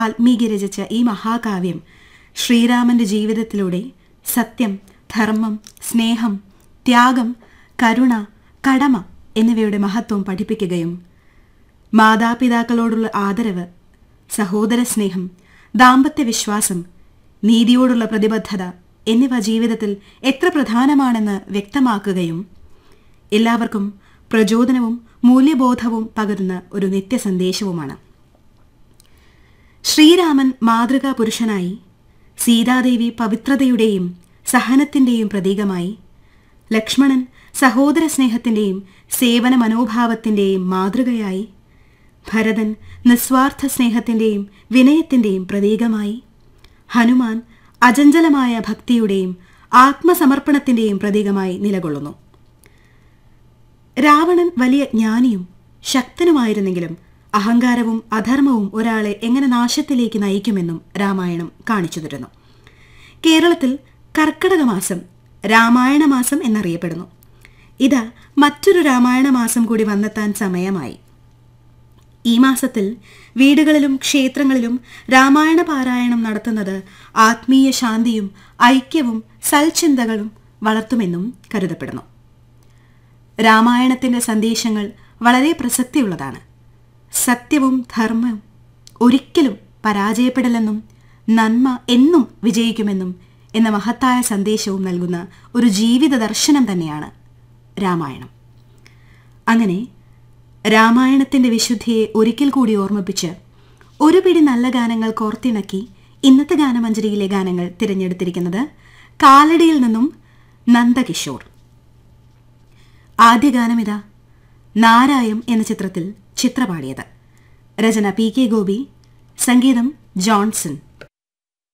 വാൽമീകി രചിച്ച ഈ മഹാകാവ്യം ശ്രീരാമന്റെ ജീവിതത്തിലൂടെ സത്യം ധർമ്മം സ്നേഹം ത്യാഗം കരുണ കടമ എന്നിവയുടെ മഹത്വം പഠിപ്പിക്കുകയും മാതാപിതാക്കളോടുള്ള ആദരവ് സഹോദര സ്നേഹം ദാമ്പത്യ വിശ്വാസം നീതിയോടുള്ള പ്രതിബദ്ധത എന്നിവ ജീവിതത്തിൽ എത്ര പ്രധാനമാണെന്ന് വ്യക്തമാക്കുകയും എല്ലാവർക്കും പ്രചോദനവും മൂല്യബോധവും പകരുന്ന ഒരു നിത്യസന്ദേശവുമാണ് ശ്രീരാമൻ മാതൃകാ പുരുഷനായി സീതാദേവി പവിത്രതയുടെയും സഹനത്തിന്റെയും പ്രതീകമായി ലക്ഷ്മണൻ സഹോദര സ്നേഹത്തിന്റെയും സേവന മനോഭാവത്തിന്റെയും മാതൃകയായി ഭരതൻ നിസ്വാർത്ഥ സ്നേഹത്തിന്റെയും വിനയത്തിന്റെയും പ്രതീകമായി ഹനുമാൻ അചഞ്ചലമായ ഭക്തിയുടെയും ആത്മസമർപ്പണത്തിന്റെയും പ്രതീകമായി നിലകൊള്ളുന്നു രാവണൻ വലിയ ജ്ഞാനിയും ശക്തനുമായിരുന്നെങ്കിലും അഹങ്കാരവും അധർമ്മവും ഒരാളെ എങ്ങനെ നാശത്തിലേക്ക് നയിക്കുമെന്നും രാമായണം കാണിച്ചു തരുന്നു കേരളത്തിൽ കർക്കടക മാസം രാമായണ മാസം എന്നറിയപ്പെടുന്നു ഇതാ മറ്റൊരു രാമായണ മാസം കൂടി വന്നെത്താൻ സമയമായി ഈ മാസത്തിൽ വീടുകളിലും ക്ഷേത്രങ്ങളിലും രാമായണ പാരായണം നടത്തുന്നത് ആത്മീയ ശാന്തിയും ഐക്യവും സൽചിന്തകളും വളർത്തുമെന്നും കരുതപ്പെടുന്നു രാമായണത്തിന്റെ സന്ദേശങ്ങൾ വളരെ പ്രസക്തിയുള്ളതാണ് സത്യവും ധർമ്മവും ഒരിക്കലും പരാജയപ്പെടില്ലെന്നും നന്മ എന്നും വിജയിക്കുമെന്നും എന്ന മഹത്തായ സന്ദേശവും നൽകുന്ന ഒരു ജീവിത ദർശനം തന്നെയാണ് രാമായണം അങ്ങനെ രാമായണത്തിന്റെ വിശുദ്ധിയെ ഒരിക്കൽ കൂടി ഓർമ്മിപ്പിച്ച് ഒരു പിടി നല്ല ഗാനങ്ങൾ കോർത്തിണക്കി ഇന്നത്തെ ഗാനമഞ്ജരിയിലെ ഗാനങ്ങൾ തിരഞ്ഞെടുത്തിരിക്കുന്നത് കാലടിയിൽ നിന്നും നന്ദകിഷോർ ആദ്യ ഗാനമിതാ നാരായം എന്ന ചിത്രത്തിൽ ചിത്രപാടിയത് രചന പി കെ ഗോപി സംഗീതം ജോൺസൺ